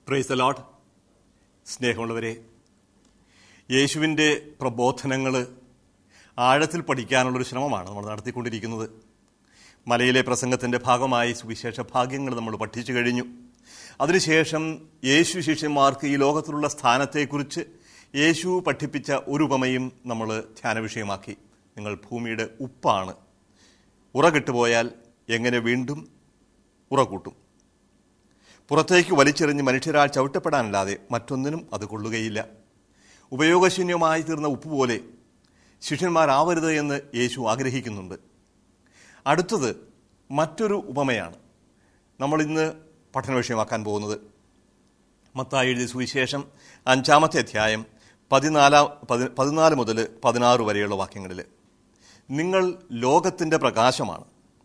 price load സ്നേഹമുള്ളവരെ യേശുവിൻ്റെ പ്രബോധനങ്ങൾ ആഴത്തിൽ പഠിക്കാനുള്ളൊരു ശ്രമമാണ് നമ്മൾ നടത്തിക്കൊണ്ടിരിക്കുന്നത് മലയിലെ പ്രസംഗത്തിൻ്റെ ഭാഗമായി സുവിശേഷ ഭാഗ്യങ്ങൾ നമ്മൾ പഠിച്ചു കഴിഞ്ഞു അതിനുശേഷം യേശു ശിഷ്യന്മാർക്ക് ഈ ലോകത്തിലുള്ള സ്ഥാനത്തെക്കുറിച്ച് യേശു പഠിപ്പിച്ച ഒരു ഉപമയും നമ്മൾ ധ്യാന വിഷയമാക്കി നിങ്ങൾ ഭൂമിയുടെ ഉപ്പാണ് ഉറകിട്ടുപോയാൽ എങ്ങനെ വീണ്ടും ഉറ കൂട്ടും പുറത്തേക്ക് വലിച്ചെറിഞ്ഞ് മനുഷ്യരാൽ ചവിട്ടപ്പെടാനല്ലാതെ മറ്റൊന്നിനും അത് കൊള്ളുകയില്ല ഉപയോഗശൂന്യമായി തീർന്ന ഉപ്പ് പോലെ ശിഷ്യന്മാരാവരുത് എന്ന് യേശു ആഗ്രഹിക്കുന്നുണ്ട് അടുത്തത് മറ്റൊരു ഉപമയാണ് നമ്മൾ ഇന്ന് പഠന വിഷയമാക്കാൻ പോകുന്നത് മത്തായി എഴുതിയ സുവിശേഷം അഞ്ചാമത്തെ അധ്യായം പതിനാലാം പതി പതിനാല് മുതൽ പതിനാറ് വരെയുള്ള വാക്യങ്ങളിൽ നിങ്ങൾ ലോകത്തിൻ്റെ പ്രകാശമാണ്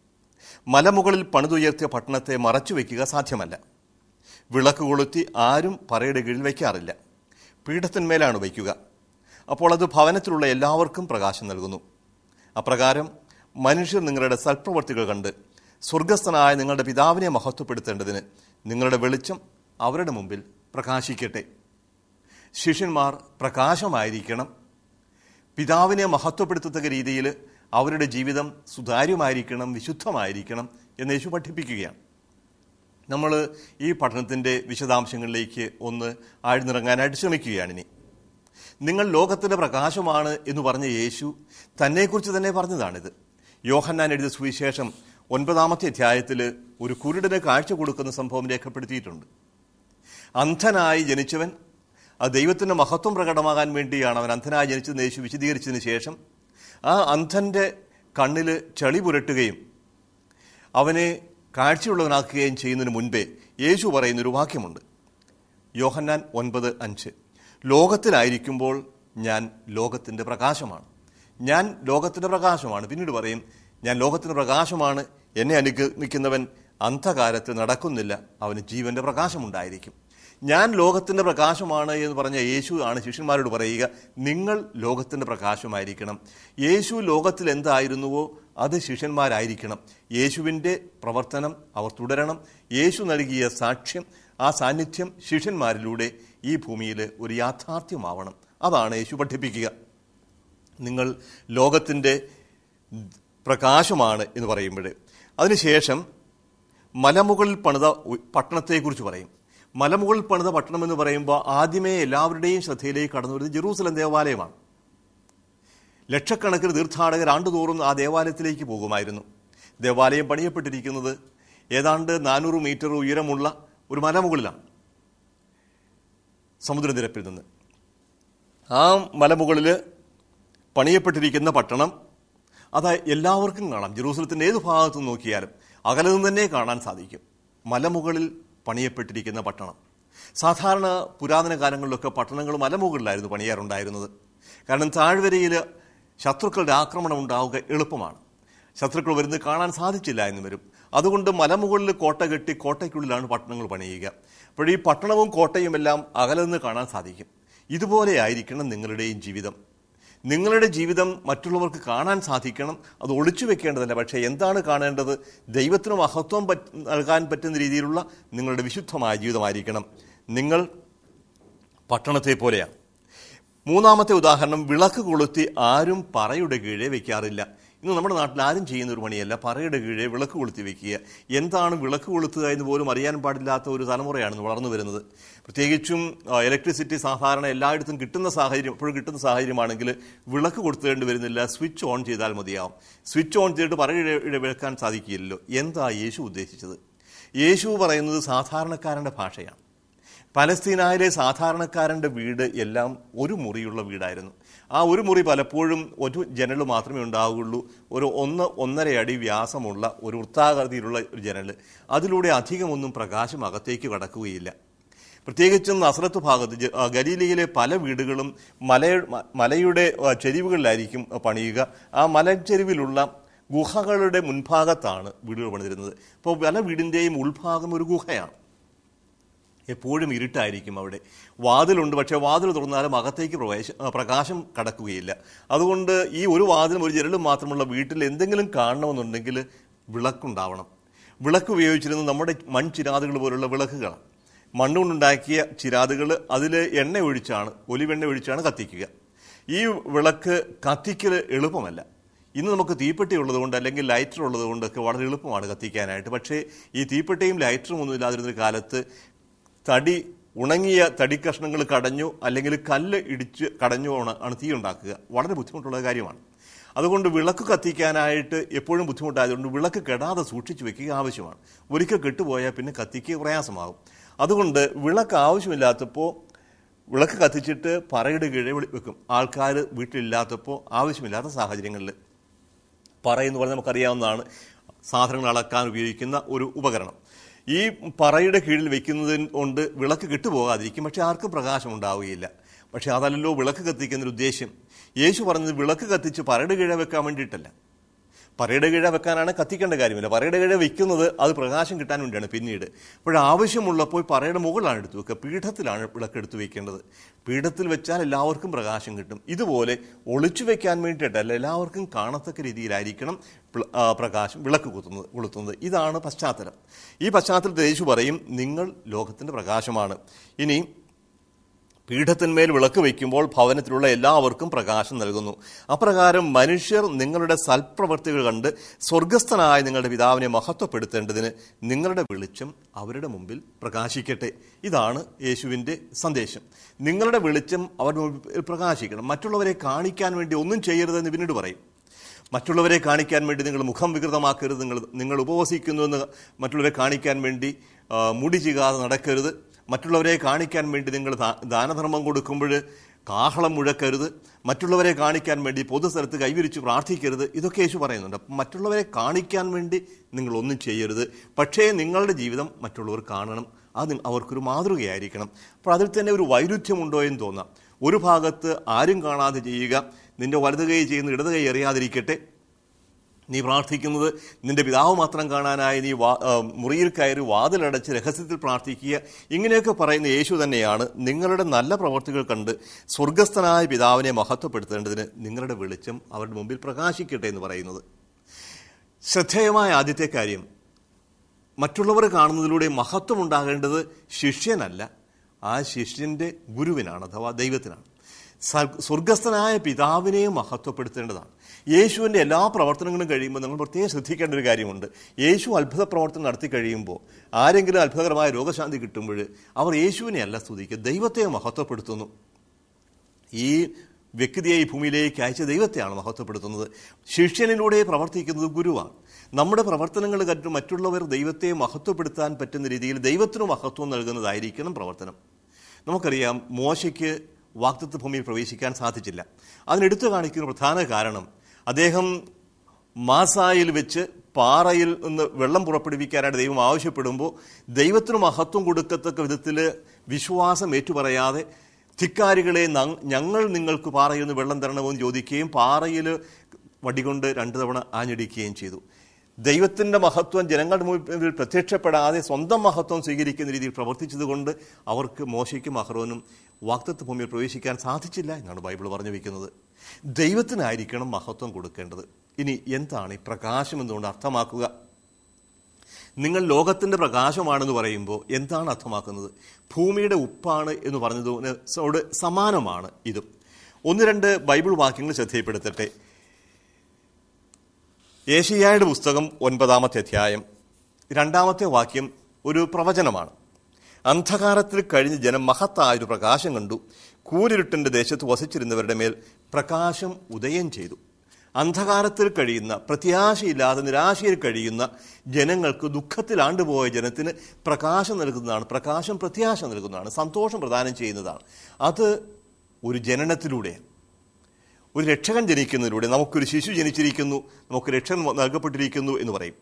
മലമുകളിൽ പണിതുയർത്തിയ പട്ടണത്തെ മറച്ചു വയ്ക്കുക സാധ്യമല്ല വിളക്ക് കൊളുത്തി ആരും പറയുടെ കീഴിൽ വയ്ക്കാറില്ല പീഠത്തിന്മേലാണ് വയ്ക്കുക അപ്പോൾ അത് ഭവനത്തിലുള്ള എല്ലാവർക്കും പ്രകാശം നൽകുന്നു അപ്രകാരം മനുഷ്യർ നിങ്ങളുടെ സൽപ്രവർത്തികൾ കണ്ട് സ്വർഗസ്ഥനായ നിങ്ങളുടെ പിതാവിനെ മഹത്വപ്പെടുത്തേണ്ടതിന് നിങ്ങളുടെ വെളിച്ചം അവരുടെ മുമ്പിൽ പ്രകാശിക്കട്ടെ ശിഷ്യന്മാർ പ്രകാശമായിരിക്കണം പിതാവിനെ മഹത്വപ്പെടുത്തത്തക്ക രീതിയിൽ അവരുടെ ജീവിതം സുതാര്യമായിരിക്കണം വിശുദ്ധമായിരിക്കണം എന്ന് യേശു പഠിപ്പിക്കുകയാണ് നമ്മൾ ഈ പഠനത്തിൻ്റെ വിശദാംശങ്ങളിലേക്ക് ഒന്ന് ആഴ്ന്നിറങ്ങാനായിട്ട് ശ്രമിക്കുകയാണിനി നിങ്ങൾ ലോകത്തിൻ്റെ പ്രകാശമാണ് എന്ന് പറഞ്ഞ യേശു തന്നെക്കുറിച്ച് തന്നെ പറഞ്ഞതാണിത് യോഹന്നാൻ എഴുതിയ സുവിശേഷം ഒൻപതാമത്തെ അധ്യായത്തിൽ ഒരു കുരുടന് കാഴ്ച കൊടുക്കുന്ന സംഭവം രേഖപ്പെടുത്തിയിട്ടുണ്ട് അന്ധനായി ജനിച്ചവൻ ആ ദൈവത്തിൻ്റെ മഹത്വം പ്രകടമാകാൻ വേണ്ടിയാണ് അവൻ അന്ധനായി ജനിച്ചതെന്ന് യേശു വിശദീകരിച്ചതിന് ശേഷം ആ അന്ധൻ്റെ കണ്ണിൽ ചളി പുരട്ടുകയും അവനെ കാഴ്ചയുള്ളവനാക്കുകയും ചെയ്യുന്നതിന് മുൻപേ യേശു പറയുന്നൊരു വാക്യമുണ്ട് യോഹന്നാൻ ഒൻപത് അഞ്ച് ലോകത്തിലായിരിക്കുമ്പോൾ ഞാൻ ലോകത്തിൻ്റെ പ്രകാശമാണ് ഞാൻ ലോകത്തിൻ്റെ പ്രകാശമാണ് പിന്നീട് പറയും ഞാൻ ലോകത്തിൻ്റെ പ്രകാശമാണ് എന്നെ അനുഗമിക്കുന്നവൻ അന്ധകാരത്തിൽ നടക്കുന്നില്ല അവന് ജീവന്റെ പ്രകാശമുണ്ടായിരിക്കും ഞാൻ ലോകത്തിൻ്റെ പ്രകാശമാണ് എന്ന് പറഞ്ഞ യേശു ആണ് ശിഷ്യന്മാരോട് പറയുക നിങ്ങൾ ലോകത്തിൻ്റെ പ്രകാശമായിരിക്കണം യേശു ലോകത്തിൽ എന്തായിരുന്നുവോ അത് ശിഷ്യന്മാരായിരിക്കണം യേശുവിൻ്റെ പ്രവർത്തനം അവർ തുടരണം യേശു നൽകിയ സാക്ഷ്യം ആ സാന്നിധ്യം ശിഷ്യന്മാരിലൂടെ ഈ ഭൂമിയിൽ ഒരു യാഥാർത്ഥ്യമാവണം അതാണ് യേശു പഠിപ്പിക്കുക നിങ്ങൾ ലോകത്തിൻ്റെ പ്രകാശമാണ് എന്ന് പറയുമ്പോൾ അതിനുശേഷം മലമുകളിൽ പണിത പട്ടണത്തെക്കുറിച്ച് പറയും മലമുകളിൽ പണിത പട്ടണം എന്ന് പറയുമ്പോൾ ആദ്യമേ എല്ലാവരുടെയും ശ്രദ്ധയിലേക്ക് കടന്നു വരുന്നത് ജെറൂസലം ദേവാലയമാണ് ലക്ഷക്കണക്കിന് തീർത്ഥാടകർ ആണ്ടുതോറും ആ ദേവാലയത്തിലേക്ക് പോകുമായിരുന്നു ദേവാലയം പണിയപ്പെട്ടിരിക്കുന്നത് ഏതാണ്ട് നാനൂറ് മീറ്റർ ഉയരമുള്ള ഒരു മലമുകളിലാണ് സമുദ്രനിരപ്പിൽ നിന്ന് ആ മലമുകളിൽ പണിയപ്പെട്ടിരിക്കുന്ന പട്ടണം അത് എല്ലാവർക്കും കാണാം ജെറൂസലത്തിൻ്റെ ഏത് ഭാഗത്ത് നോക്കിയാലും അകലെ നിന്ന് തന്നെ കാണാൻ സാധിക്കും മലമുകളിൽ പണിയപ്പെട്ടിരിക്കുന്ന പട്ടണം സാധാരണ പുരാതന കാലങ്ങളിലൊക്കെ പട്ടണങ്ങൾ മലമുകളിലായിരുന്നു പണിയാറുണ്ടായിരുന്നത് കാരണം താഴ്വരയിൽ ശത്രുക്കളുടെ ആക്രമണം ഉണ്ടാവുക എളുപ്പമാണ് ശത്രുക്കൾ വരുന്നത് കാണാൻ സാധിച്ചില്ല എന്ന് വരും അതുകൊണ്ട് മലമുകളിൽ കോട്ട കെട്ടി കോട്ടയ്ക്കുള്ളിലാണ് പട്ടണങ്ങൾ പണിയുക അപ്പോൾ ഈ പട്ടണവും കോട്ടയും എല്ലാം അകലെ നിന്ന് കാണാൻ സാധിക്കും ഇതുപോലെ ആയിരിക്കണം നിങ്ങളുടെയും ജീവിതം നിങ്ങളുടെ ജീവിതം മറ്റുള്ളവർക്ക് കാണാൻ സാധിക്കണം അത് ഒളിച്ചു വെക്കേണ്ടതല്ല പക്ഷേ എന്താണ് കാണേണ്ടത് ദൈവത്തിന് മഹത്വം നൽകാൻ പറ്റുന്ന രീതിയിലുള്ള നിങ്ങളുടെ വിശുദ്ധമായ ജീവിതമായിരിക്കണം നിങ്ങൾ പട്ടണത്തെ പോലെയാണ് മൂന്നാമത്തെ ഉദാഹരണം വിളക്ക് കൊളുത്തി ആരും പറയുടെ കീഴെ വെക്കാറില്ല ഇന്ന് നമ്മുടെ നാട്ടിൽ ആരും ചെയ്യുന്ന ഒരു പണിയല്ല പറയുടെ കീഴെ വിളക്ക് കൊളുത്തി വെക്കുക എന്താണ് വിളക്ക് കൊളുത്തുക എന്ന് പോലും അറിയാൻ പാടില്ലാത്ത ഒരു തലമുറയാണ് ഇന്ന് വളർന്നു വരുന്നത് പ്രത്യേകിച്ചും ഇലക്ട്രിസിറ്റി സാധാരണ എല്ലായിടത്തും കിട്ടുന്ന സാഹചര്യം എപ്പോഴും കിട്ടുന്ന സാഹചര്യമാണെങ്കിൽ വിളക്ക് കൊടുത്തേണ്ടി വരുന്നില്ല സ്വിച്ച് ഓൺ ചെയ്താൽ മതിയാവും സ്വിച്ച് ഓൺ ചെയ്തിട്ട് പറയുടെ വെക്കാൻ സാധിക്കില്ലല്ലോ എന്താ യേശു ഉദ്ദേശിച്ചത് യേശു പറയുന്നത് സാധാരണക്കാരൻ്റെ ഭാഷയാണ് പലസ്തീനായിലെ സാധാരണക്കാരൻ്റെ വീട് എല്ലാം ഒരു മുറിയുള്ള വീടായിരുന്നു ആ ഒരു മുറി പലപ്പോഴും ഒരു ജനൽ മാത്രമേ ഉണ്ടാവുകയുള്ളൂ ഒരു ഒന്ന് ഒന്നര അടി വ്യാസമുള്ള ഒരു വൃത്താകൃതിയിലുള്ള ഒരു ജനൽ അതിലൂടെ അധികമൊന്നും പ്രകാശം അകത്തേക്ക് കടക്കുകയില്ല പ്രത്യേകിച്ചും നസ്രത്ത് ഭാഗത്ത് ഗലീലയിലെ പല വീടുകളും മല മലയുടെ ചെരിവുകളിലായിരിക്കും പണിയുക ആ മലച്ചെരിവിലുള്ള ഗുഹകളുടെ മുൻഭാഗത്താണ് വീടുകൾ പണിതിരുന്നത് അപ്പോൾ പല വീടിൻ്റെയും ഉൾഭാഗം ഒരു ഗുഹയാണ് എപ്പോഴും ഇരുട്ടായിരിക്കും അവിടെ വാതിലുണ്ട് പക്ഷേ വാതിൽ തുറന്നാലും അകത്തേക്ക് പ്രവേശ പ്രകാശം കടക്കുകയില്ല അതുകൊണ്ട് ഈ ഒരു വാതിലും ഒരു ജനലും മാത്രമുള്ള വീട്ടിൽ എന്തെങ്കിലും കാണണമെന്നുണ്ടെങ്കിൽ വിളക്കുണ്ടാവണം വിളക്ക് ഉപയോഗിച്ചിരുന്നത് നമ്മുടെ മൺചിരാതുകൾ പോലുള്ള വിളക്കുകളാണ് മണ്ണുകൊണ്ടുണ്ടാക്കിയ ചിരാതുകൾ അതിൽ എണ്ണ ഒഴിച്ചാണ് ഒലിവെണ്ണ ഒഴിച്ചാണ് കത്തിക്കുക ഈ വിളക്ക് കത്തിക്കൽ എളുപ്പമല്ല ഇന്ന് നമുക്ക് തീപ്പെട്ടി ഉള്ളതുകൊണ്ട് അല്ലെങ്കിൽ ലൈറ്റർ ഉള്ളതുകൊണ്ടൊക്കെ വളരെ എളുപ്പമാണ് കത്തിക്കാനായിട്ട് പക്ഷേ ഈ തീപ്പെട്ടിയും ലൈറ്ററും ഒന്നും ഇല്ലാതിരുന്ന കാലത്ത് തടി ഉണങ്ങിയ തടി കഷ്ണങ്ങൾ കടഞ്ഞു അല്ലെങ്കിൽ കല്ല് ഇടിച്ച് കടഞ്ഞു ആണ് ആണ് തീ ഉണ്ടാക്കുക വളരെ ബുദ്ധിമുട്ടുള്ള കാര്യമാണ് അതുകൊണ്ട് വിളക്ക് കത്തിക്കാനായിട്ട് എപ്പോഴും ബുദ്ധിമുട്ടായതുകൊണ്ട് വിളക്ക് കെടാതെ സൂക്ഷിച്ചു വെക്കുക ആവശ്യമാണ് ഒരിക്കൽ കെട്ടുപോയാൽ പിന്നെ കത്തിക്കുക പ്രയാസമാകും അതുകൊണ്ട് വിളക്ക് ആവശ്യമില്ലാത്തപ്പോൾ വിളക്ക് കത്തിച്ചിട്ട് പറയുടെ കീഴെ വിളി- വെക്കും ആൾക്കാർ വീട്ടിലില്ലാത്തപ്പോൾ ആവശ്യമില്ലാത്ത സാഹചര്യങ്ങളിൽ പറയെന്ന് പറഞ്ഞാൽ നമുക്കറിയാവുന്നതാണ് സാധനങ്ങൾ അളക്കാൻ ഉപയോഗിക്കുന്ന ഒരു ഉപകരണം ഈ പറയുടെ കീഴിൽ വെക്കുന്നത് കൊണ്ട് വിളക്ക് കെട്ടുപോകാതിരിക്കും പക്ഷെ ആർക്കും പ്രകാശം ഉണ്ടാവുകയില്ല പക്ഷെ അതല്ലല്ലോ വിളക്ക് കത്തിക്കുന്നൊരു ഉദ്ദേശ്യം യേശു പറഞ്ഞത് വിളക്ക് കത്തിച്ച് പറയുടെ കീഴെ വെക്കാൻ വേണ്ടിയിട്ടല്ല പറയുടെ കീഴ വെക്കാനാണ് കത്തിക്കേണ്ട കാര്യമില്ല പറയുടെ കീഴ വെക്കുന്നത് അത് പ്രകാശം കിട്ടാൻ വേണ്ടിയാണ് പിന്നീട് അപ്പോൾ ആവശ്യമുള്ളപ്പോൾ പറയുടെ മുകളിലാണ് എടുത്തു വെക്കുക പീഠത്തിലാണ് വിളക്ക് എടുത്തു വെക്കേണ്ടത് പീഠത്തിൽ വെച്ചാൽ എല്ലാവർക്കും പ്രകാശം കിട്ടും ഇതുപോലെ ഒളിച്ചു വെക്കാൻ വേണ്ടിയിട്ടല്ല എല്ലാവർക്കും കാണത്തക്ക രീതിയിലായിരിക്കണം പ്ല- ആ, പ്രകാശം വിളക്ക് കുത്തുന്നത് കൊളുത്തുന്നത് ഇതാണ് പശ്ചാത്തലം ഈ പശ്ചാത്തലത്തിൽ യേശു പറയും നിങ്ങൾ ലോകത്തിൻ്റെ പ്രകാശമാണ് ഇനി പീഠത്തിന്മേൽ വിളക്ക് വയ്ക്കുമ്പോൾ ഭവനത്തിലുള്ള എല്ലാവർക്കും പ്രകാശം നൽകുന്നു അപ്രകാരം മനുഷ്യർ നിങ്ങളുടെ സൽപ്രവർത്തികൾ കണ്ട് സ്വർഗസ്ഥനായ നിങ്ങളുടെ പിതാവിനെ മഹത്വപ്പെടുത്തേണ്ടതിന് നിങ്ങളുടെ വെളിച്ചം അവരുടെ മുമ്പിൽ പ്രകാശിക്കട്ടെ ഇതാണ് യേശുവിൻ്റെ സന്ദേശം നിങ്ങളുടെ വെളിച്ചം അവരുടെ മുമ്പിൽ പ്രകാശിക്കണം മറ്റുള്ളവരെ കാണിക്കാൻ വേണ്ടി ഒന്നും ചെയ്യരുതെന്ന് പിന്നീട് പറയും മറ്റുള്ളവരെ കാണിക്കാൻ വേണ്ടി നിങ്ങൾ മുഖം വികൃതമാക്കരുത് നിങ്ങൾ നിങ്ങൾ ഉപവസിക്കുന്നുവെന്ന് മറ്റുള്ളവരെ കാണിക്കാൻ വേണ്ടി ആ, മുടി ചികാതെ നടക്കരുത് മറ്റുള്ളവരെ കാണിക്കാൻ വേണ്ടി നിങ്ങൾ ദാ- ദാനധർമ്മം കൊടുക്കുമ്പോൾ കാഹളം മുഴക്കരുത് മറ്റുള്ളവരെ കാണിക്കാൻ വേണ്ടി പൊതുസ്ഥലത്ത് കൈവിരിച്ച് പ്രാർത്ഥിക്കരുത് ഇതൊക്കെ യേശു പറയുന്നുണ്ട് അപ്പം മറ്റുള്ളവരെ കാണിക്കാൻ വേണ്ടി നിങ്ങൾ ഒന്നും ചെയ്യരുത് പക്ഷേ നിങ്ങളുടെ ജീവിതം മറ്റുള്ളവർ കാണണം അത് നി- അവർക്കൊരു മാതൃകയായിരിക്കണം അപ്പോൾ അതിൽ തന്നെ ഒരു വൈരുദ്ധ്യമുണ്ടോ എന്ന് തോന്നാം ഒരു ഭാഗത്ത് ആരും കാണാതെ ചെയ്യുക നിന്റെ വലത് കൈ ചെയ്യുന്ന ഇടത് കൈ എറിയാതിരിക്കട്ടെ നീ പ്രാർത്ഥിക്കുന്നത് നിന്റെ പിതാവ് മാത്രം കാണാനായി നീ വാ ആ, മുറിയിൽ കയറി വാതിലടച്ച് രഹസ്യത്തിൽ പ്രാർത്ഥിക്കുക ഇങ്ങനെയൊക്കെ പറയുന്ന യേശു തന്നെയാണ് നിങ്ങളുടെ നല്ല പ്രവർത്തികൾ കണ്ട് സ്വർഗസ്ഥനായ പിതാവിനെ മഹത്വപ്പെടുത്തേണ്ടതിന് നിങ്ങളുടെ വെളിച്ചം അവരുടെ മുമ്പിൽ പ്രകാശിക്കട്ടെ എന്ന് പറയുന്നത് ശ്രദ്ധേയമായ ആദ്യത്തെ കാര്യം മറ്റുള്ളവർ കാണുന്നതിലൂടെ മഹത്വം ഉണ്ടാകേണ്ടത് ശിഷ്യനല്ല ആ ശിഷ്യന്റെ ഗുരുവിനാണ് അഥവാ ദൈവത്തിനാണ് സ- സ്വർഗസ്ഥനായ പിതാവിനെ മഹത്വപ്പെടുത്തേണ്ടതാണ് യേശുവിൻ്റെ എല്ലാ പ്രവർത്തനങ്ങളും കഴിയുമ്പോൾ നമ്മൾ പ്രത്യേകം ശ്രദ്ധിക്കേണ്ട ഒരു കാര്യമുണ്ട് യേശു അത്ഭുത പ്രവർത്തനം നടത്തി കഴിയുമ്പോൾ ആരെങ്കിലും അത്ഭുതകരമായ രോഗശാന്തി കിട്ടുമ്പോൾ അവർ യേശുവിനെ അല്ല സ്തുതിക്കുക ദൈവത്തെ മഹത്വപ്പെടുത്തുന്നു ഈ വ്യക്തിയെ ഈ ഭൂമിയിലേക്ക് അയച്ച ദൈവത്തെയാണ് മഹത്വപ്പെടുത്തുന്നത് ശിഷ്യനിലൂടെ പ്രവർത്തിക്കുന്നത് ഗുരുവാണ് നമ്മുടെ പ്രവർത്തനങ്ങൾ കണ്ടു മറ്റുള്ളവർ ദൈവത്തെ മഹത്വപ്പെടുത്താൻ പറ്റുന്ന രീതിയിൽ ദൈവത്തിന് മഹത്വം നൽകുന്നതായിരിക്കണം പ്രവർത്തനം നമുക്കറിയാം മോശയ്ക്ക് വാക്തത്വ ഭൂമിയിൽ പ്രവേശിക്കാൻ സാധിച്ചില്ല അതിനെടുത്തു കാണിക്കുന്ന പ്രധാന കാരണം അദ്ദേഹം മാസായിൽ വെച്ച് പാറയിൽ നിന്ന് വെള്ളം പുറപ്പെടുവിക്കാനായിട്ട് ദൈവം ആവശ്യപ്പെടുമ്പോൾ ദൈവത്തിന് മഹത്വം കൊടുക്കത്തക്ക വിധത്തിൽ വിശ്വാസം ഏറ്റുപറയാതെ ധിക്കാരികളെ നങ്- ഞങ്ങൾ നിങ്ങൾക്ക് പാറയിൽ നിന്ന് വെള്ളം തരണമെന്ന് ചോദിക്കുകയും പാറയിൽ വടികൊണ്ട് രണ്ടു തവണ ആഞ്ഞടിക്കുകയും ചെയ്തു ദൈവത്തിൻ്റെ മഹത്വം ജനങ്ങളുടെ മുമ്പിൽ പ്രത്യക്ഷപ്പെടാതെ സ്വന്തം മഹത്വം സ്വീകരിക്കുന്ന രീതിയിൽ പ്രവർത്തിച്ചതുകൊണ്ട് അവർക്ക് മോശയ്ക്കും അഹ്റോനും വാക്തത്വ ഭൂമിയിൽ പ്രവേശിക്കാൻ സാധിച്ചില്ല എന്നാണ് ബൈബിൾ പറഞ്ഞു വയ്ക്കുന്നത് ദൈവത്തിനായിരിക്കണം മഹത്വം കൊടുക്കേണ്ടത് ഇനി എന്താണ് ഈ പ്രകാശം എന്നുകൊണ്ട് അർത്ഥമാക്കുക നിങ്ങൾ ലോകത്തിൻ്റെ പ്രകാശമാണെന്ന് പറയുമ്പോൾ എന്താണ് അർത്ഥമാക്കുന്നത് ഭൂമിയുടെ ഉപ്പാണ് എന്ന് പറഞ്ഞതോട് സമാനമാണ് ഇതും ഒന്ന് രണ്ട് ബൈബിൾ വാക്യങ്ങൾ ശ്രദ്ധയിൽപ്പെടുത്തട്ടെ ഏഷ്യായുടെ പുസ്തകം ഒൻപതാമത്തെ അധ്യായം രണ്ടാമത്തെ വാക്യം ഒരു പ്രവചനമാണ് അന്ധകാരത്തിൽ കഴിഞ്ഞ് ജനം മഹത്തായ ഒരു പ്രകാശം കണ്ടു കൂരിരുട്ടിന്റെ ദേശത്ത് വസിച്ചിരുന്നവരുടെ മേൽ പ്രകാശം ഉദയം ചെയ്തു അന്ധകാരത്തിൽ കഴിയുന്ന പ്രത്യാശയില്ലാതെ നിരാശയിൽ കഴിയുന്ന ജനങ്ങൾക്ക് ദുഃഖത്തിൽ ആണ്ടുപോയ ജനത്തിന് പ്രകാശം നൽകുന്നതാണ് പ്രകാശം പ്രത്യാശ നൽകുന്നതാണ് സന്തോഷം പ്രദാനം ചെയ്യുന്നതാണ് അത് ഒരു ജനനത്തിലൂടെയാണ് ഒരു രക്ഷകൻ ജനിക്കുന്നതിലൂടെ നമുക്കൊരു ശിശു ജനിച്ചിരിക്കുന്നു നമുക്ക് രക്ഷകൻ നൽകപ്പെട്ടിരിക്കുന്നു എന്ന് പറയും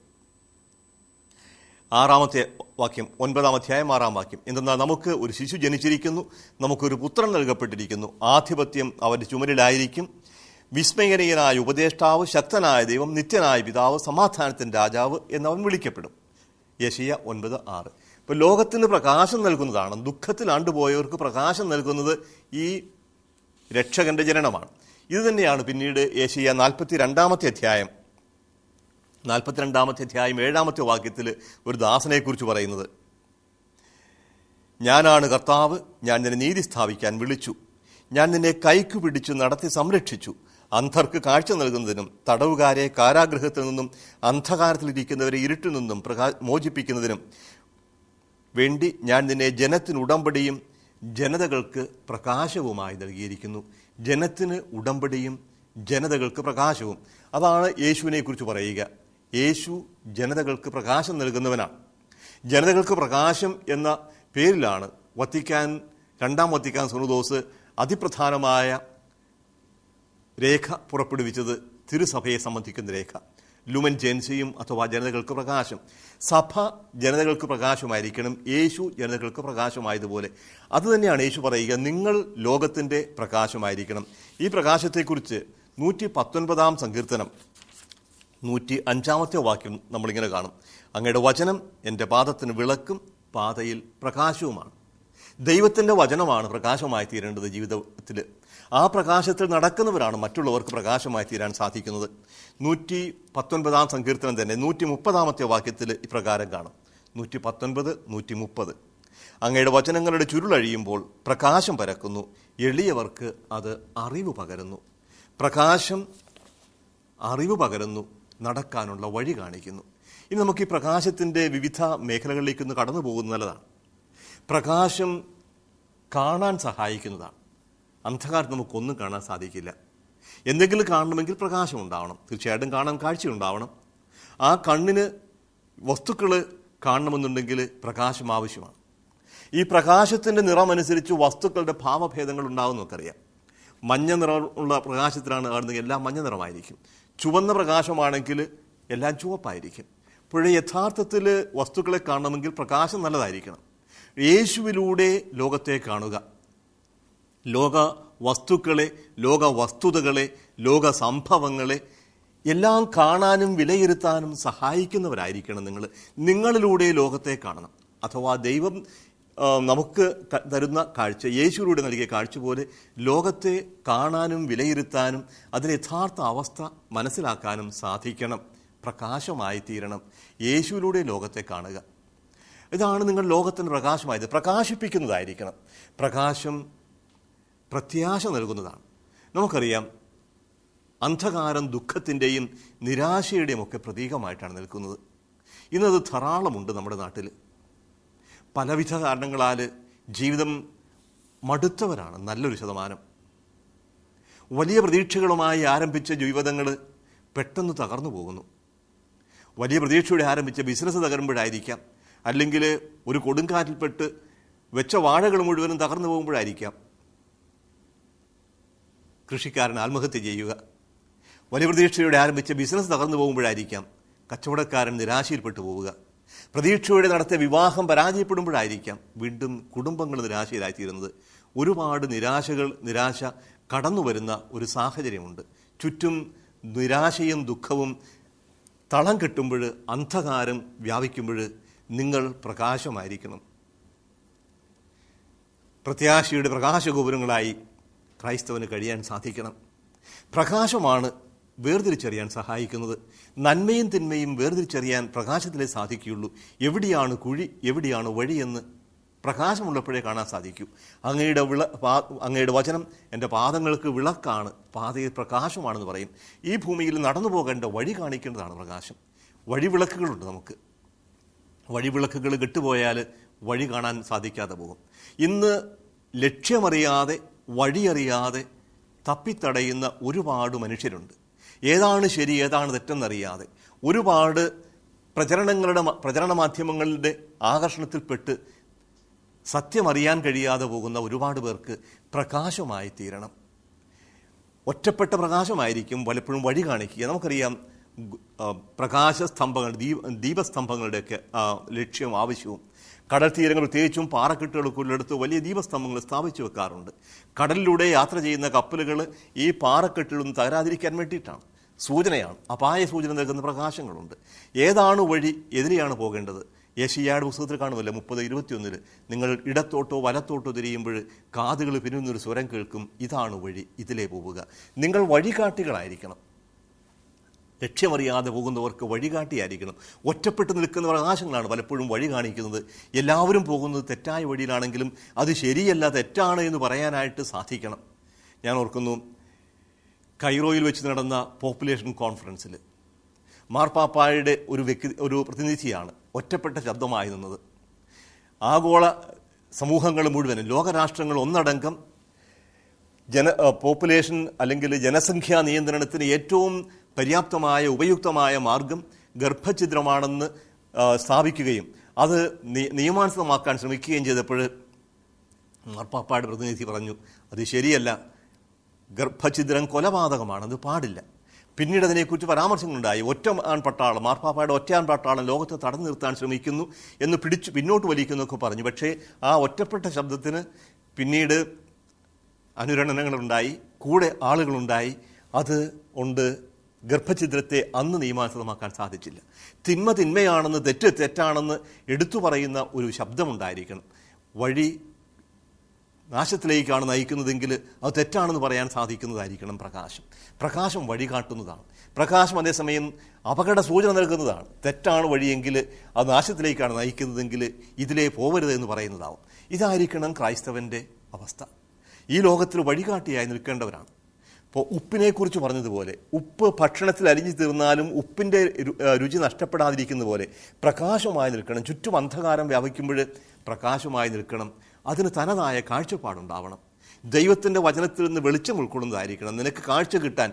ആറാമത്തെ വാക്യം ഒൻപതാം അധ്യായം ആറാം വാക്യം എന്തെന്നാൽ നമുക്ക് ഒരു ശിശു ജനിച്ചിരിക്കുന്നു നമുക്കൊരു പുത്രൻ നൽകപ്പെട്ടിരിക്കുന്നു ആധിപത്യം അവന്റെ ചുമലിലായിരിക്കും വിസ്മയനീയനായ ഉപദേഷ്ടാവ് ശക്തനായ ദൈവം നിത്യനായ പിതാവ് സമാധാനത്തിൻ്റെ രാജാവ് എന്നവൻ വിളിക്കപ്പെടും യശയ ഒൻപത് ആറ് ഇപ്പൊ ലോകത്തിന് പ്രകാശം നൽകുന്നതാണ് ദുഃഖത്തിൽ ആണ്ടുപോയവർക്ക് പ്രകാശം നൽകുന്നത് ഈ രക്ഷകന്റെ ജനനമാണ് ഇത് തന്നെയാണ് പിന്നീട് ഏഷ്യ നാൽപ്പത്തി രണ്ടാമത്തെ അധ്യായം നാൽപ്പത്തിരണ്ടാമത്തെ അധ്യായം ഏഴാമത്തെ വാക്യത്തിൽ ഒരു ദാസനെക്കുറിച്ച് പറയുന്നത് ഞാനാണ് കർത്താവ് ഞാൻ നിന്നെ നീതി സ്ഥാപിക്കാൻ വിളിച്ചു ഞാൻ നിന്നെ കൈക്കു പിടിച്ചു നടത്തി സംരക്ഷിച്ചു അന്ധർക്ക് കാഴ്ച നൽകുന്നതിനും തടവുകാരെ കാരാഗൃഹത്തിൽ നിന്നും അന്ധകാരത്തിലിരിക്കുന്നവരെ ഇരുട്ടിൽ നിന്നും പ്രകാ മോചിപ്പിക്കുന്നതിനും വേണ്ടി ഞാൻ നിന്നെ ജനത്തിന് ഉടമ്പടിയും ജനതകൾക്ക് പ്രകാശവുമായി നൽകിയിരിക്കുന്നു ജനത്തിന് ഉടമ്പടിയും ജനതകൾക്ക് പ്രകാശവും അതാണ് യേശുവിനെ കുറിച്ച് പറയുക യേശു ജനതകൾക്ക് പ്രകാശം നൽകുന്നവനാണ് ജനതകൾക്ക് പ്രകാശം എന്ന പേരിലാണ് വത്തിക്കാൻ രണ്ടാം വത്തിക്കാൻ സുനുദോസ് അതിപ്രധാനമായ രേഖ പുറപ്പെടുവിച്ചത് തിരുസഭയെ സംബന്ധിക്കുന്ന രേഖ ലുമൻ ജെൻസിയും അഥവാ ജനതകൾക്ക് പ്രകാശം സഭ ജനതകൾക്ക് പ്രകാശമായിരിക്കണം യേശു ജനതകൾക്ക് പ്രകാശമായതുപോലെ അതുതന്നെയാണ് യേശു പറയുക നിങ്ങൾ ലോകത്തിൻ്റെ പ്രകാശമായിരിക്കണം ഈ പ്രകാശത്തെക്കുറിച്ച് നൂറ്റി പത്തൊൻപതാം സങ്കീർത്തനം നൂറ്റി അഞ്ചാമത്തെ വാക്യം നമ്മളിങ്ങനെ കാണും അങ്ങയുടെ വചനം എൻ്റെ പാദത്തിന് വിളക്കും പാതയിൽ പ്രകാശവുമാണ് ദൈവത്തിൻ്റെ വചനമാണ് പ്രകാശമായി തീരേണ്ടത് ജീവിതത്തിൽ ആ പ്രകാശത്തിൽ നടക്കുന്നവരാണ് മറ്റുള്ളവർക്ക് പ്രകാശമായി തീരാൻ സാധിക്കുന്നത് നൂറ്റി പത്തൊൻപതാം സങ്കീർത്തനം തന്നെ നൂറ്റി മുപ്പതാമത്തെ വാക്യത്തിൽ ഇപ്രകാരം കാണും നൂറ്റി പത്തൊൻപത് നൂറ്റി മുപ്പത് അങ്ങയുടെ വചനങ്ങളുടെ ചുരുളഴിയുമ്പോൾ പ്രകാശം പരക്കുന്നു എളിയവർക്ക് അത് അറിവ് പകരുന്നു പ്രകാശം അറിവ് പകരുന്നു നടക്കാനുള്ള വഴി കാണിക്കുന്നു ഇനി നമുക്ക് ഈ പ്രകാശത്തിൻ്റെ വിവിധ മേഖലകളിലേക്ക് ഒന്ന് കടന്നു പോകുന്നത് നല്ലതാണ് പ്രകാശം കാണാൻ സഹായിക്കുന്നതാണ് അന്ധകാരത്ത് നമുക്കൊന്നും കാണാൻ സാധിക്കില്ല എന്തെങ്കിലും കാണണമെങ്കിൽ പ്രകാശം ഉണ്ടാവണം തീർച്ചയായിട്ടും കാണാൻ കാഴ്ച ഉണ്ടാവണം ആ കണ്ണിന് വസ്തുക്കൾ കാണണമെന്നുണ്ടെങ്കിൽ പ്രകാശം ആവശ്യമാണ് ഈ പ്രകാശത്തിൻ്റെ നിറമനുസരിച്ച് വസ്തുക്കളുടെ ഭാവഭേദങ്ങൾ ഉണ്ടാവും നമുക്കറിയാം മഞ്ഞ നിറമുള്ള പ്രകാശത്തിലാണ് കാണുന്നത് എല്ലാം മഞ്ഞ നിറമായിരിക്കും ചുവന്ന പ്രകാശമാണെങ്കിൽ എല്ലാം ചുവപ്പായിരിക്കും ഇപ്പോഴേ യഥാർത്ഥത്തിൽ വസ്തുക്കളെ കാണണമെങ്കിൽ പ്രകാശം നല്ലതായിരിക്കണം യേശുവിലൂടെ ലോകത്തെ കാണുക ലോക വസ്തുക്കളെ ലോക വസ്തുതകളെ ലോക സംഭവങ്ങളെ എല്ലാം കാണാനും വിലയിരുത്താനും സഹായിക്കുന്നവരായിരിക്കണം നിങ്ങൾ നിങ്ങളിലൂടെ ലോകത്തെ കാണണം അഥവാ ദൈവം ആ, നമുക്ക് ത- തരുന്ന കാഴ്ച യേശുവിലൂടെ നൽകിയ കാഴ്ച പോലെ ലോകത്തെ കാണാനും വിലയിരുത്താനും അതിന്റെ യഥാർത്ഥ അവസ്ഥ മനസ്സിലാക്കാനും സാധിക്കണം പ്രകാശമായി തീരണം യേശുവിലൂടെ ലോകത്തെ കാണുക ഇതാണ് നിങ്ങൾ ലോകത്തിന് പ്രകാശമായത് പ്രകാശിപ്പിക്കുന്നതായിരിക്കണം പ്രകാശം പ്രത്യാശ നൽകുന്നതാണ് നമുക്കറിയാം അന്ധകാരം ദുഃഖത്തിൻ്റെയും നിരാശയുടെയും ഒക്കെ പ്രതീകമായിട്ടാണ് നിൽക്കുന്നത് ഇന്നത് ധാരാളമുണ്ട് നമ്മുടെ നാട്ടിൽ പലവിധ കാരണങ്ങളാൽ ജീവിതം മടുത്തവരാണ് നല്ലൊരു ശതമാനം വലിയ പ്രതീക്ഷകളുമായി ആരംഭിച്ച ജീവിതങ്ങൾ പെട്ടെന്ന് തകർന്നു പോകുന്നു വലിയ പ്രതീക്ഷയോടെ ആരംഭിച്ച ബിസിനസ് തകരുമ്പോഴായിരിക്കാം അല്ലെങ്കിൽ ഒരു കൊടുങ്കാറ്റിൽപ്പെട്ട് വെച്ച വാഴകൾ മുഴുവനും തകർന്നു പോകുമ്പോഴായിരിക്കാം കൃഷിക്കാരൻ ആത്മഹത്യ ചെയ്യുക വലിയ പ്രതീക്ഷയോടെ ആരംഭിച്ച ബിസിനസ് തകർന്നു പോകുമ്പോഴായിരിക്കാം കച്ചവടക്കാരൻ നിരാശയിൽപ്പെട്ടു പോവുക പ്രതീക്ഷയോടെ നടത്തിയ വിവാഹം പരാജയപ്പെടുമ്പോഴായിരിക്കാം വീണ്ടും കുടുംബങ്ങൾ നിരാശയിലായിത്തീരുന്നത് ഒരുപാട് നിരാശകൾ നിരാശ കടന്നു വരുന്ന ഒരു സാഹചര്യമുണ്ട് ചുറ്റും നിരാശയും ദുഃഖവും തളം കെട്ടുമ്പോൾ അന്ധകാരം വ്യാപിക്കുമ്പോൾ നിങ്ങൾ പ്രകാശമായിരിക്കണം പ്രത്യാശയുടെ പ്രകാശഗോപുരങ്ങളായി ക്രൈസ്തവന് കഴിയാൻ സാധിക്കണം പ്രകാശമാണ് വേർതിരിച്ചറിയാൻ സഹായിക്കുന്നത് നന്മയും തിന്മയും വേർതിരിച്ചറിയാൻ പ്രകാശത്തിലേ സാധിക്കുകയുള്ളൂ എവിടെയാണ് കുഴി എവിടെയാണ് വഴിയെന്ന് പ്രകാശമുള്ളപ്പോഴേ കാണാൻ സാധിക്കൂ അങ്ങയുടെ വിള പാ- അങ്ങയുടെ വചനം എൻ്റെ പാദങ്ങൾക്ക് വിളക്കാണ് പാതയിൽ പ്രകാശമാണെന്ന് പറയും ഈ ഭൂമിയിൽ നടന്നു പോകേണ്ട വഴി കാണിക്കേണ്ടതാണ് പ്രകാശം വഴിവിളക്കുകളുണ്ട് നമുക്ക് വഴിവിളക്കുകൾ കെട്ടുപോയാൽ വഴി കാണാൻ സാധിക്കാതെ പോകും ഇന്ന് ലക്ഷ്യമറിയാതെ വഴിയറിയാതെ തപ്പിത്തടയുന്ന ഒരുപാട് മനുഷ്യരുണ്ട് ഏതാണ് ശരി ഏതാണ് തെറ്റെന്നറിയാതെ ഒരുപാട് പ്രചരണങ്ങളുടെ മ- പ്രചരണ മാധ്യമങ്ങളുടെ ആകർഷണത്തിൽപ്പെട്ട് സത്യമറിയാൻ കഴിയാതെ പോകുന്ന ഒരുപാട് പേർക്ക് പ്രകാശമായി തീരണം ഒറ്റപ്പെട്ട പ്രകാശമായിരിക്കും പലപ്പോഴും വഴി കാണിക്കുക നമുക്കറിയാം ഗു- ആ, പ്രകാശസ്തംഭങ്ങൾ ദീപ ദീപസ്തംഭങ്ങളുടെയൊക്കെ ആ, ലക്ഷ്യവും ആവശ്യവും കടൽ തീരങ്ങൾ പ്രത്യേകിച്ചും പാറക്കെട്ടുകളൊക്കെ ഉള്ളിടത്ത് വലിയ ദീപസ്തംഭങ്ങൾ സ്ഥാപിച്ചു വെക്കാറുണ്ട് കടലിലൂടെ യാത്ര ചെയ്യുന്ന കപ്പലുകൾ ഈ പാറക്കെട്ടിലൊന്നും തകരാതിരിക്കാൻ വേണ്ടിയിട്ടാണ് സൂചനയാണ് അപായ സൂചന നൽകുന്ന പ്രകാശങ്ങളുണ്ട് ഏതാണ് വഴി എതിരെയാണ് പോകേണ്ടത് യേശയ്യാട് പുസ്തകത്തിൽ കാണുമല്ലോ മുപ്പത് ഇരുപത്തിയൊന്നില് നിങ്ങൾ ഇടത്തോട്ടോ വലത്തോട്ടോ തിരിയുമ്പോൾ കാതുകൾ പിന്നുന്നൊരു സ്വരം കേൾക്കും ഇതാണ് വഴി ഇതിലേ പോവുക നിങ്ങൾ വഴികാട്ടികളായിരിക്കണം ലക്ഷ്യമറിയാതെ പോകുന്നവർക്ക് വഴികാട്ടിയായിരിക്കണം ഒറ്റപ്പെട്ട് നിൽക്കുന്ന പ്രകാശങ്ങളാണ് പലപ്പോഴും വഴി കാണിക്കുന്നത് എല്ലാവരും പോകുന്നത് തെറ്റായ വഴിയിലാണെങ്കിലും അത് ശരിയല്ല തെറ്റാണ് എന്ന് പറയാനായിട്ട് സാധിക്കണം ഞാൻ ഓർക്കുന്നു കൈറോയിൽ വെച്ച് നടന്ന പോപ്പുലേഷൻ കോൺഫറൻസിൽ മാർപ്പാപ്പായുടെ ഒരു വ്യക്തി ഒരു പ്രതിനിധിയാണ് ഒറ്റപ്പെട്ട ശബ്ദമായി നിന്നത് ആഗോള സമൂഹങ്ങൾ മുഴുവനും ലോകരാഷ്ട്രങ്ങൾ ഒന്നടങ്കം ജന ഏഹ് പോപ്പുലേഷൻ അല്ലെങ്കിൽ ജനസംഖ്യാ നിയന്ത്രണത്തിന് ഏറ്റവും പര്യാപ്തമായ ഉപയുക്തമായ മാർഗം ഗർഭഛിദ്രമാണെന്ന് ആ, സ്ഥാപിക്കുകയും അത് നി- നിയമാനുസൃതമാക്കാൻ ശ്രമിക്കുകയും ചെയ്തപ്പോൾ മാർപ്പാപ്പായുടെ പ്രതിനിധി പറഞ്ഞു അത് ശരിയല്ല ഗർഭഛിദ്രം കൊലപാതകമാണ് അത് പാടില്ല പിന്നീട് അതിനെക്കുറിച്ച് പരാമർശങ്ങളുണ്ടായി ഒറ്റ ആൺ പട്ടാളം മാർപ്പാപ്പായുടെ ഒറ്റയാൻ പട്ടാളം ലോകത്തെ തടഞ്ഞു നിർത്താൻ ശ്രമിക്കുന്നു എന്ന് പിടിച്ചു പിന്നോട്ട് വലിക്കുന്നൊക്കെ പറഞ്ഞു പക്ഷേ ആ ഒറ്റപ്പെട്ട ശബ്ദത്തിന് പിന്നീട് അനുരണനങ്ങളുണ്ടായി കൂടെ ആളുകളുണ്ടായി അത് ഉണ്ട് ഗർഭഛിദ്രത്തെ അന്ന് നിയമാനുസൃതമാക്കാൻ സാധിച്ചില്ല തിന്മ തിന്മയാണെന്ന് തെറ്റ് തെറ്റാണെന്ന് എടുത്തു പറയുന്ന ഒരു ശബ്ദമുണ്ടായിരിക്കണം വഴി നാശത്തിലേക്കാണ് നയിക്കുന്നതെങ്കിൽ അത് തെറ്റാണെന്ന് പറയാൻ സാധിക്കുന്നതായിരിക്കണം പ്രകാശം പ്രകാശം വഴി കാട്ടുന്നതാണ് പ്രകാശം അതേസമയം അപകട സൂചന നൽകുന്നതാണ് തെറ്റാണ് വഴിയെങ്കിൽ അത് നാശത്തിലേക്കാണ് നയിക്കുന്നതെങ്കിൽ ഇതിലേ പോവരുത് എന്ന് പറയുന്നതാവും ഇതായിരിക്കണം ക്രൈസ്തവന്റെ അവസ്ഥ ഈ ലോകത്തിൽ വഴികാട്ടിയായി നിൽക്കേണ്ടവരാണ് ഇപ്പോൾ ഉപ്പിനെക്കുറിച്ച് പറഞ്ഞതുപോലെ ഉപ്പ് ഭക്ഷണത്തിൽ അലിഞ്ഞു തീർന്നാലും ഉപ്പിൻ്റെ രു- ഏഹ് രുചി നഷ്ടപ്പെടാതിരിക്കുന്ന പോലെ പ്രകാശമായി നിൽക്കണം ചുറ്റും അന്ധകാരം വ്യാപിക്കുമ്പോൾ പ്രകാശമായി നിൽക്കണം അതിന് തനതായ കാഴ്ചപ്പാടുണ്ടാവണം ദൈവത്തിൻ്റെ വചനത്തിൽ നിന്ന് വെളിച്ചം ഉൾക്കൊള്ളുന്നതായിരിക്കണം നിനക്ക് കാഴ്ച കിട്ടാൻ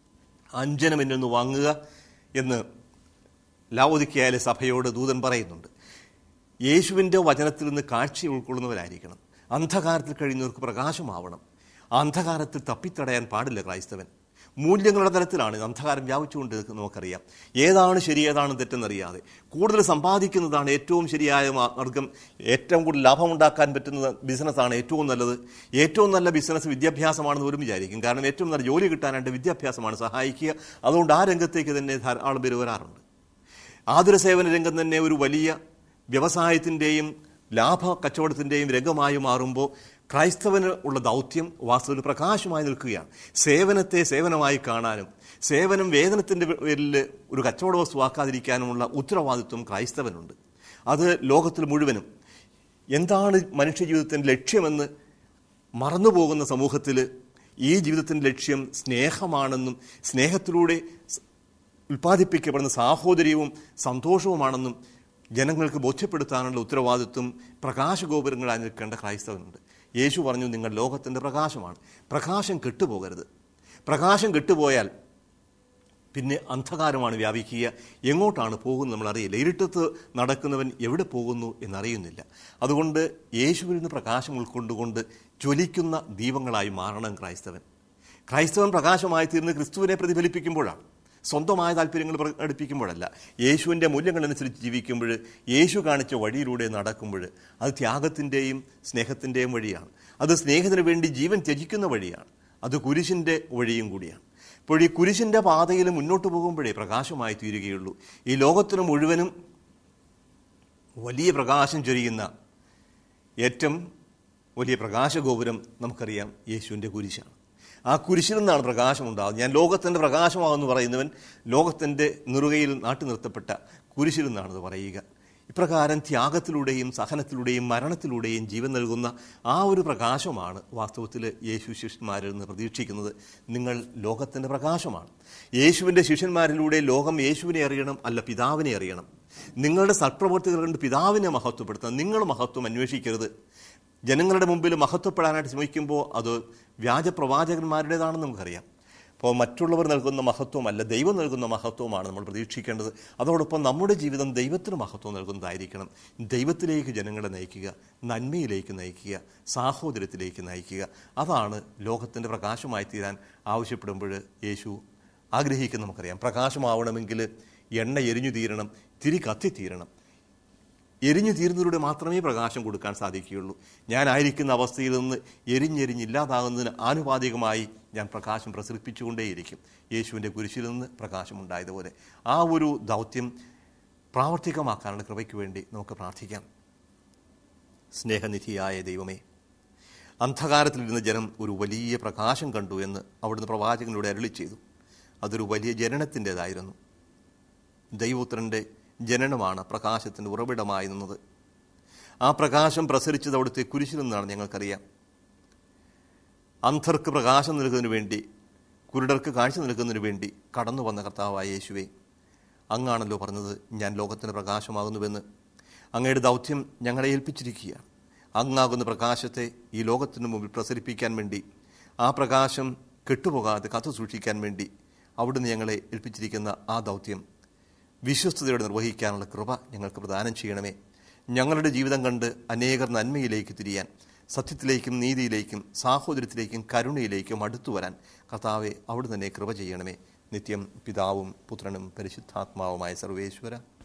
അഞ്ജനം എന്നൊന്ന് വാങ്ങുക എന്ന് ലാവോദിക്കയാലെ സഭയോട് ദൂതൻ പറയുന്നുണ്ട് യേശുവിൻ്റെ വചനത്തിൽ നിന്ന് കാഴ്ച ഉൾക്കൊള്ളുന്നവരായിരിക്കണം അന്ധകാരത്തിൽ കഴിയുന്നവർക്ക് പ്രകാശമാവണം ആ അന്ധകാരത്തിൽ തപ്പിത്തടയാൻ പാടില്ല ക്രൈസ്തവൻ മൂല്യങ്ങളുടെ തലത്തിലാണ് ഇത് അന്ധകാരം വ്യാപിച്ചുകൊണ്ട് നിൽക്കുന്നത് നമുക്കറിയാം ഏതാണ് ശരി ഏതാണ് തെറ്റെന്നറിയാതെ കൂടുതൽ സമ്പാദിക്കുന്നതാണ് ഏറ്റവും ശരിയായ മാ- മാർഗം ഏറ്റവും കൂടുതൽ ലാഭമുണ്ടാക്കാൻ പറ്റുന്ന ബിസിനസ്സാണ് ഏറ്റവും നല്ലത് ഏറ്റവും നല്ല ബിസിനസ് വിദ്യാഭ്യാസമാണെന്ന് പോലും വിചാരിക്കും കാരണം ഏറ്റവും നല്ല ജോലി കിട്ടാനായിട്ട് വിദ്യാഭ്യാസമാണ് സഹായിക്കുക അതുകൊണ്ട് ആ രംഗത്തേക്ക് തന്നെ ധാരാളം പേര് വരാറുണ്ട് ആതുര സേവന രംഗം തന്നെ ഒരു വലിയ വ്യവസായത്തിൻ്റെയും ലാഭ കച്ചവടത്തിൻ്റെയും രംഗമായി മാറുമ്പോൾ ക്രൈസ്തവന് ഉള്ള ദൗത്യം വാസ്തവത്തിൽ പ്രകാശമായി നിൽക്കുകയാണ് സേവനത്തെ സേവനമായി കാണാനും സേവനം വേതനത്തിൻ്റെ പേരിൽ ഒരു കച്ചവട വസ്തുവാക്കാതിരിക്കാനുമുള്ള ഉത്തരവാദിത്വം ക്രൈസ്തവനുണ്ട് അത് ലോകത്തിൽ മുഴുവനും എന്താണ് മനുഷ്യജീവിതത്തിൻ്റെ ലക്ഷ്യമെന്ന് മറന്നുപോകുന്ന സമൂഹത്തിൽ ഈ ജീവിതത്തിൻ്റെ ലക്ഷ്യം സ്നേഹമാണെന്നും സ്നേഹത്തിലൂടെ സ് ഉൽപ്പാദിപ്പിക്കപ്പെടുന്ന സാഹോദര്യവും സന്തോഷവുമാണെന്നും ജനങ്ങൾക്ക് ബോധ്യപ്പെടുത്താനുള്ള ഉത്തരവാദിത്വം പ്രകാശഗോപുരങ്ങളായി നിൽക്കേണ്ട ക്രൈസ്തവനുണ്ട് യേശു പറഞ്ഞു നിങ്ങൾ ലോകത്തിൻ്റെ പ്രകാശമാണ് പ്രകാശം കെട്ടുപോകരുത് പ്രകാശം കെട്ടുപോയാൽ പിന്നെ അന്ധകാരമാണ് വ്യാപിക്കുക എങ്ങോട്ടാണ് പോകുന്നത് നമ്മൾ അറിയില്ല ഇരുട്ടത്ത് നടക്കുന്നവൻ എവിടെ പോകുന്നു എന്നറിയുന്നില്ല അതുകൊണ്ട് യേശുവിൽ നിന്ന് പ്രകാശം ഉൾക്കൊണ്ടുകൊണ്ട് ജ്വലിക്കുന്ന ദീപങ്ങളായി മാറണം ക്രൈസ്തവൻ ക്രൈസ്തവൻ പ്രകാശമായി തീർന്ന് ക്രിസ്തുവിനെ പ്രതിഫലിപ്പിക്കുമ്പോഴാണ് സ്വന്തമായ താല്പര്യങ്ങൾ പ്രകടിപ്പിക്കുമ്പോഴല്ല യേശുവിൻ്റെ മൂല്യങ്ങളനുസരിച്ച് ജീവിക്കുമ്പോൾ യേശു കാണിച്ച വഴിയിലൂടെ നടക്കുമ്പോൾ അത് ത്യാഗത്തിൻ്റെയും സ്നേഹത്തിൻ്റെയും വഴിയാണ് അത് സ്നേഹത്തിന് വേണ്ടി ജീവൻ ത്യജിക്കുന്ന വഴിയാണ് അത് കുരിശിൻ്റെ വഴിയും കൂടിയാണ് അപ്പോൾ ഈ കുരിശിൻ്റെ പാതയിൽ മുന്നോട്ട് പോകുമ്പോഴേ പ്രകാശമായി തീരുകയുള്ളൂ ഈ ലോകത്തിന് മുഴുവനും വലിയ പ്രകാശം ചൊരിയുന്ന ഏറ്റവും വലിയ പ്രകാശഗോപുരം നമുക്കറിയാം യേശുവിൻ്റെ കുരിശാണ് ആ കുരിശിൽ നിന്നാണ് പ്രകാശം ഉണ്ടാകുന്നത് ഞാൻ ലോകത്തിൻ്റെ പ്രകാശമാണെന്ന് പറയുന്നവൻ ലോകത്തിൻ്റെ നിറുകയിൽ നാട്ടി നിർത്തപ്പെട്ട കുരിശിൽ നിന്നാണെന്ന് പറയുക ഇപ്രകാരം ത്യാഗത്തിലൂടെയും സഹനത്തിലൂടെയും മരണത്തിലൂടെയും ജീവൻ നൽകുന്ന ആ ഒരു പ്രകാശമാണ് വാസ്തവത്തിൽ യേശു ശിഷ്യന്മാരിൽ നിന്ന് പ്രതീക്ഷിക്കുന്നത് നിങ്ങൾ ലോകത്തിൻ്റെ പ്രകാശമാണ് യേശുവിൻ്റെ ശിഷ്യന്മാരിലൂടെ ലോകം യേശുവിനെ അറിയണം അല്ല പിതാവിനെ അറിയണം നിങ്ങളുടെ സൽപ്രവർത്തികൾ കൊണ്ട് പിതാവിനെ മഹത്വപ്പെടുത്തണം നിങ്ങൾ മഹത്വം അന്വേഷിക്കരുത് ജനങ്ങളുടെ മുമ്പിൽ മഹത്വപ്പെടാനായിട്ട് ശ്രമിക്കുമ്പോൾ അത് വ്യാജ പ്രവാചകന്മാരുടേതാണെന്ന് നമുക്കറിയാം അപ്പോൾ മറ്റുള്ളവർ നൽകുന്ന മഹത്വമല്ല ദൈവം നൽകുന്ന മഹത്വമാണ് നമ്മൾ പ്രതീക്ഷിക്കേണ്ടത് അതോടൊപ്പം നമ്മുടെ ജീവിതം ദൈവത്തിന് മഹത്വം നൽകുന്നതായിരിക്കണം ദൈവത്തിലേക്ക് ജനങ്ങളെ നയിക്കുക നന്മയിലേക്ക് നയിക്കുക സാഹോദര്യത്തിലേക്ക് നയിക്കുക അതാണ് ലോകത്തിൻ്റെ പ്രകാശമായി തീരാൻ ആവശ്യപ്പെടുമ്പോൾ യേശു ആഗ്രഹിക്കുന്ന നമുക്കറിയാം പ്രകാശമാവണമെങ്കിൽ എണ്ണ എരിഞ്ഞു തീരണം തിരി കത്തിത്തീരണം എരിഞ്ഞു തീരുന്നതിലൂടെ മാത്രമേ പ്രകാശം കൊടുക്കാൻ സാധിക്കുകയുള്ളൂ ഞാനായിരിക്കുന്ന അവസ്ഥയിൽ നിന്ന് എരിഞ്ഞെരിഞ്ഞില്ലാതാകുന്നതിന് ആനുപാതികമായി ഞാൻ പ്രകാശം പ്രസരിപ്പിച്ചുകൊണ്ടേയിരിക്കും യേശുവിൻ്റെ കുരിശിൽ നിന്ന് പ്രകാശമുണ്ടായതുപോലെ ആ ഒരു ദൗത്യം പ്രാവർത്തികമാക്കാനുള്ള കൃപയ്ക്ക് വേണ്ടി നമുക്ക് പ്രാർത്ഥിക്കാം സ്നേഹനിധിയായ ദൈവമേ അന്ധകാരത്തിലിരുന്ന ജനം ഒരു വലിയ പ്രകാശം കണ്ടു എന്ന് അവിടുന്ന് പ്രവാചകനിലൂടെ അരുളി ചെയ്തു അതൊരു വലിയ ജനനത്തിൻ്റെതായിരുന്നു ദൈവപുത്രൻ്റെ ജനനമാണ് പ്രകാശത്തിൻ്റെ ഉറവിടമായി നിന്നത് ആ പ്രകാശം പ്രസരിച്ചത് അവിടുത്തെ കുരിശിൽ നിന്നാണ് ഞങ്ങൾക്കറിയാം അന്ധർക്ക് പ്രകാശം നൽകുന്നതിന് വേണ്ടി കുരുടർക്ക് കാഴ്ച നൽകുന്നതിന് വേണ്ടി കടന്നു വന്ന കർത്താവായ യേശുവെ അങ്ങാണല്ലോ പറഞ്ഞത് ഞാൻ ലോകത്തിന് പ്രകാശമാകുന്നുവെന്ന് അങ്ങയുടെ ദൗത്യം ഞങ്ങളെ ഏൽപ്പിച്ചിരിക്കുകയാണ് അങ്ങാകുന്ന പ്രകാശത്തെ ഈ ലോകത്തിന് മുമ്പിൽ പ്രസരിപ്പിക്കാൻ വേണ്ടി ആ പ്രകാശം കെട്ടുപോകാതെ കാത്തു സൂക്ഷിക്കാൻ വേണ്ടി അവിടുന്ന് ഞങ്ങളെ ഏൽപ്പിച്ചിരിക്കുന്ന ആ ദൗത്യം വിശ്വസ്തയോടെ നിർവഹിക്കാനുള്ള കൃപ ഞങ്ങൾക്ക് പ്രദാനം ചെയ്യണമേ ഞങ്ങളുടെ ജീവിതം കണ്ട് അനേകർ നന്മയിലേക്ക് തിരിയാൻ സത്യത്തിലേക്കും നീതിയിലേക്കും സാഹോദര്യത്തിലേക്കും കരുണയിലേക്കും അടുത്തു വരാൻ കർത്താവെ അവിടെ തന്നെ കൃപ ചെയ്യണമേ നിത്യം പിതാവും പുത്രനും പരിശുദ്ധാത്മാവുമായ സർവേശ്വര